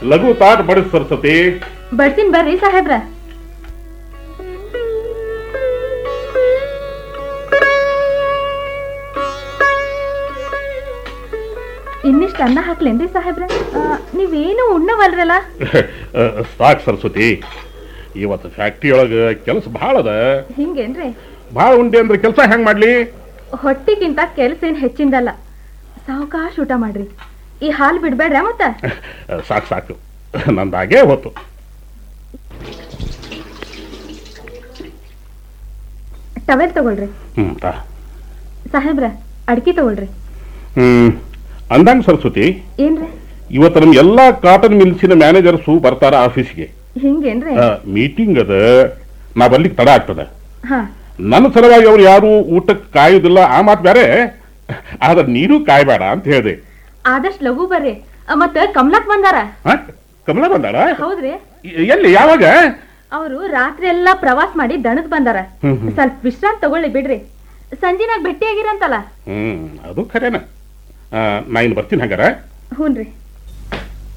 ಲಘು ತಾಟ್ ಬಡಿಸ್ ಸರಸ್ವತಿ ಬರ್ತೀನಿ ಬರ್ರಿ ಸಾಹೇಬ್ರ ಇನ್ನಿಷ್ಟು ಅನ್ನ ಹಾಕ್ಲೇನ್ರಿ ಸಾಹೇಬ್ರ ಆ, ನೀವೇನು ಉಣ್ಣವಲ್ರಲ್ಲ ಸಾಕ್ ಸರಸ್ವತಿ ಇವತ್ತು ಫ್ಯಾಕ್ಟ್ರಿ ಒಳಗ ಕೆಲಸ ಭಾಳ ಅದ ಹಿಂಗೇನ್ರಿ ಭಾಳ ಉಂಡೆ ಅಂದ್ರೆ ಕೆಲಸ ಹೆಂಗ್ ಮಾಡ್ಲಿ ಹೊಟ್ಟಿಗಿಂತ ಕೆಲ್ಸ ಏನ್ ಹೆಚ್ಚಿಂದಲ್ಲ ಸಾವಕಾಶ ಊಟ ಮಾಡ್ರಿ ಈ ಹಾಲು ಬಿಡ್ಬೇಡ್ರ ಮತ್ತ ಸಾಕು ಸಾಕು ನಂದಾಗೇ ಹೊತ್ತು ಟವೆಲ್ ತಗೊಳ್ರಿ ಹ್ಮ್ ತಾ ಸಾಹೇಬ್ರ ಅಡ್ಕಿ ತಗೊಳ್ರಿ ಹ್ಮ್ ಅಂದಂಗ ಸರಸ್ವತಿ ಏನ್ರಿ ಇವತ್ತು ನಮ್ ಎಲ್ಲಾ ಕಾಟನ್ ಮಿಲ್ಸಿನ ಮ್ಯಾನೇಜರ್ಸು ಬರ್ತಾರ ಆಫೀಸ್ಗೆ ಹಿಂಗೇನ್ರಿ ಮೀಟಿಂಗ್ ಅದ ನಾ ಬರ್ಲಿಕ್ಕೆ ತಡ ಆಗ್ತದ ಹಾ ನನ್ನ ಸಲುವಾಗಿ ಅವ್ರು ಯಾರು ಊಟಕ್ಕೆ ಕಾಯುದಿಲ್ಲ ಆ ಮಾತು ಬೇರೆ ಆದ್ರೆ ನೀನು ಕಾಯ್ಬೇಡ ಅಂತ ಹೇಳಿದೆ ಆದಷ್ಟು ಲಘು ಬರ್ರಿ ಆ, ಮತ್ತ ಕಮಲಕ್ ಬಂದಾರ ಕಮಲ ಬಂದಾಳ ಹೌದ್ರಿ ಎ- ಎಲ್ಲಿ ಯಾವಾಗ ಅವರು ರಾತ್ರಿ ಎಲ್ಲಾ ಪ್ರವಾಸ ಮಾಡಿ ದಣದ್ ಬಂದಾರ ಹ್ಮ್, ಹ್ಮ್. ಸ್ವಲ್ಪ ವಿಶ್ರಾಂತಿ ತಗೊಳ್ಳಿ ಬಿಡ್ರಿ ಸಂಜಿನಾಗ ಭೇಟಿ ಆಗಿರಂತಲ್ಲ ಹ್ಮ್ ಅದು ಖರೇನ ಆ, ನಾ ಇನ್ನು ಬರ್ತೀನಿ ಹಂಗಾರ ಹ್ಞೂನ್ರಿ